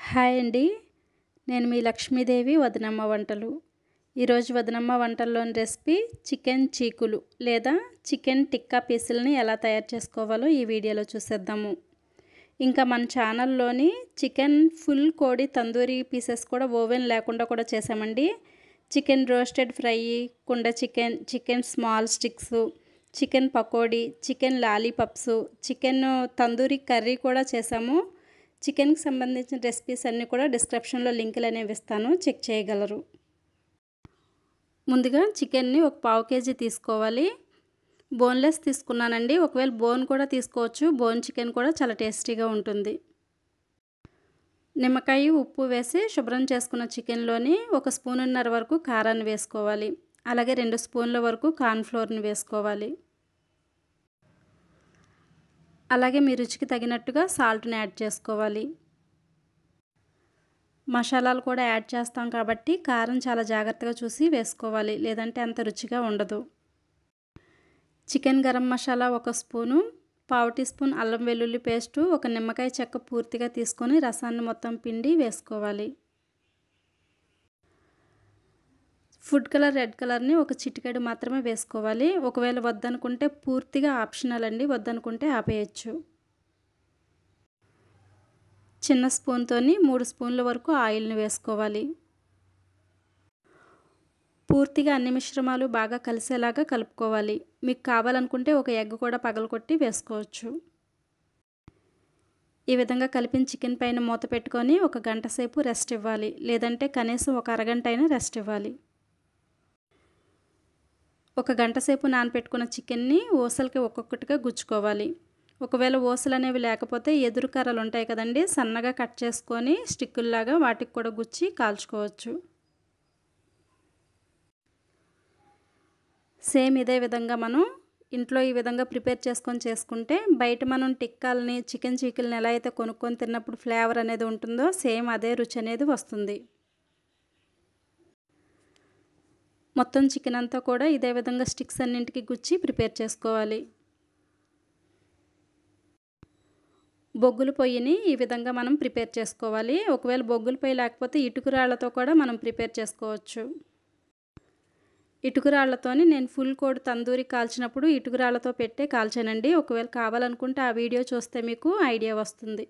hi అండి నేను మీ లక్ష్మీదేవి వదనమ్మ వంటలు ఈరోజు వదనమ్మ వంటల్లోని రెసిపీ చికెన్ చీకులు లేదా చికెన్ టిక్కా పీసులని ఎలా తయారు చేసుకోవాలో ఈ వీడియోలో చూసేద్దాము ఇంకా మన ఛానల్లోని చికెన్ ఫుల్ కోడి తందూరి పీసెస్ కూడా ఓవెన్ లేకుండా కూడా చేసామండి చికెన్ రోస్టెడ్ ఫ్రై కుండ chicken chicken small sticks chicken pakodi chicken lollipops chicken tandoori curry కూడా చేసాము చికెన్కి సంబంధించిన రెసిపీస్ అన్నీ కూడా డిస్క్రిప్షన్లో లింకులు అనేవి ఇస్తాను చెక్ చేయగలరు ముందుగా చికెన్ని ఒక పావు కేజీ తీసుకోవాలి బోన్లెస్ తీసుకున్నానండి ఒకవేళ బోన్ కూడా తీసుకోవచ్చు బోన్ చికెన్ కూడా చాలా టేస్టీగా ఉంటుంది నిమ్మకాయ ఉప్పు వేసి శుభ్రం చేసుకున్న చికెన్లోని ఒక స్పూనున్నర వరకు కారాన్ని వేసుకోవాలి అలాగే రెండు స్పూన్ల వరకు కార్న్ఫ్లోర్ని వేసుకోవాలి అలాగే మీ రుచికి తగినట్టుగా సాల్ట్ని యాడ్ చేసుకోవాలి మసాలాలు కూడా యాడ్ చేస్తాం కాబట్టి కారం చాలా జాగ్రత్తగా చూసి వేసుకోవాలి లేదంటే అంత రుచిగా ఉండదు చికెన్ గరం మసాలా ఒక స్పూను పావు టీ స్పూన్ అల్లం వెల్లుల్లి పేస్టు ఒక నిమ్మకాయ చెక్క పూర్తిగా తీసుకొని రసాన్ని మొత్తం పిండి వేసుకోవాలి ఫుడ్ కలర్ రెడ్ కలర్ని ఒక చిటికెడు మాత్రమే వేసుకోవాలి ఒకవేళ వద్దనుకుంటే పూర్తిగా ఆప్షనల్ అండి వద్దనుకుంటే ఆపేయచ్చు చిన్న స్పూన్తోని మూడు స్పూన్ల వరకు ఆయిల్ని వేసుకోవాలి పూర్తిగా అన్ని మిశ్రమాలు బాగా కలిసేలాగా కలుపుకోవాలి మీకు కావాలనుకుంటే ఒక ఎగ్ కూడా పగలకొట్టి వేసుకోవచ్చు ఈ విధంగా కలిపిన చికెన్ పైన మూత పెట్టుకొని ఒక గంట సేపు రెస్ట్ ఇవ్వాలి లేదంటే కనీసం ఒక అరగంట అయినా రెస్ట్ ఇవ్వాలి ఒక గంట సేపు నానపెట్టుకున్న చికెన్ని ఊసలకి ఒక్కొక్కటిగా గుచ్చుకోవాలి ఒకవేళ ఊసలు అనేవి లేకపోతే ఎదురు కర్రలు ఉంటాయి కదండి సన్నగా కట్ చేసుకొని స్టిక్కుల్లాగా వాటికి కూడా గుచ్చి కాల్చుకోవచ్చు సేమ్ ఇదే విధంగా మనం ఇంట్లో ఈ విధంగా ప్రిపేర్ చేసుకొని చేసుకుంటే బయట మనం టిక్కాలని చికెన్ చీకుల్ని ఎలా అయితే కొనుక్కొని తిన్నప్పుడు ఫ్లేవర్ అనేది ఉంటుందో సేమ్ అదే రుచి అనేది వస్తుంది మొత్తం చికెన్ అంతా కూడా ఇదే విధంగా స్టిక్స్ అన్నింటికి గుచ్చి ప్రిపేర్ చేసుకోవాలి బొగ్గుల పొయ్యిని ఈ విధంగా మనం ప్రిపేర్ చేసుకోవాలి ఒకవేళ బొగ్గుల పొయ్యి లేకపోతే ఇటుకురాళ్లతో కూడా మనం ప్రిపేర్ చేసుకోవచ్చు ఇటుకురాళ్లతోని నేను ఫుల్ కోడ్ తందూరి కాల్చినప్పుడు ఇటుకురాళ్లతో పెట్టే కాల్చానండి ఒకవేళ కావాలనుకుంటే ఆ వీడియో చూస్తే మీకు ఐడియా వస్తుంది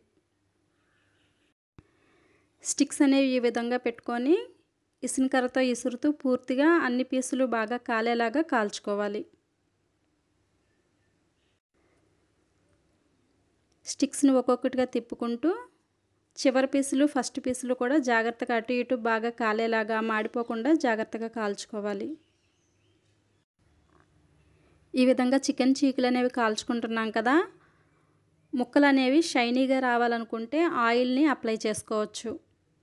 స్టిక్స్ అనేవి ఈ విధంగా పెట్టుకొని ఇసునకర్రతో ఇసురుతూ పూర్తిగా అన్ని పీసులు బాగా కాలేలాగా కాల్చుకోవాలి స్టిక్స్ని ఒక్కొక్కటిగా తిప్పుకుంటూ చివరి పీసులు ఫస్ట్ పీసులు కూడా జాగ్రత్తగా అటు ఇటు బాగా కాలేలాగా మాడిపోకుండా జాగ్రత్తగా కాల్చుకోవాలి ఈ విధంగా చికెన్ చీకులు అనేవి కాల్చుకుంటున్నాం కదా ముక్కలు అనేవి షైనీగా రావాలనుకుంటే ఆయిల్ని అప్లై చేసుకోవచ్చు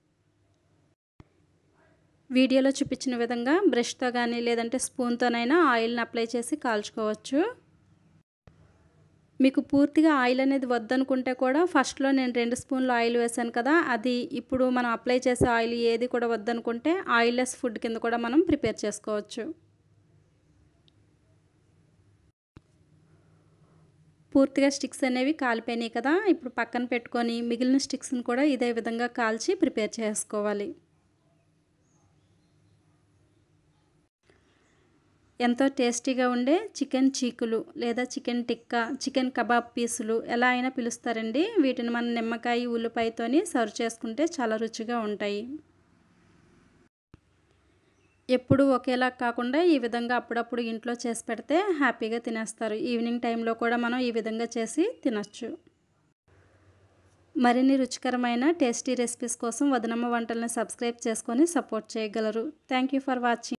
వీడియోలో చూపించిన విధంగా బ్రష్తో కానీ లేదంటే స్పూన్తోనైనా ఆయిల్ని అప్లై చేసి కాల్చుకోవచ్చు మీకు పూర్తిగా ఆయిల్ అనేది వద్దనుకుంటే కూడా ఫస్ట్లో నేను రెండు స్పూన్లు ఆయిల్ వేసాను కదా అది ఇప్పుడు మనం అప్లై చేసే ఆయిల్ ఏది కూడా వద్దనుకుంటే ఆయిల్లెస్ ఫుడ్ కింద కూడా మనం ప్రిపేర్ చేసుకోవచ్చు పూర్తిగా స్టిక్స్ అనేవి కాలిపోయినాయి కదా ఇప్పుడు పక్కన పెట్టుకొని మిగిలిన స్టిక్స్ని కూడా ఇదే విధంగా కాల్చి ప్రిపేర్ చేసుకోవాలి ఎంతో టేస్టీగా ఉండే చికెన్ చీకులు లేదా చికెన్ టిక్కా చికెన్ కబాబ్ పీసులు ఎలా అయినా పిలుస్తారండి వీటిని మనం నిమ్మకాయ ఉల్లిపాయతోని సర్వ్ చేసుకుంటే చాలా రుచిగా ఉంటాయి ఎప్పుడు ఒకేలా కాకుండా ఈ విధంగా అప్పుడప్పుడు ఇంట్లో చేసి పెడితే హ్యాపీగా తినేస్తారు ఈవినింగ్ టైంలో కూడా మనం ఈ విధంగా చేసి తినచ్చు మరిన్ని రుచికరమైన టేస్టీ రెసిపీస్ కోసం వదనమ్మ వంటల్ని సబ్స్క్రైబ్ చేసుకొని సపోర్ట్ చేయగలరు థ్యాంక్ యూ ఫర్ వాచింగ్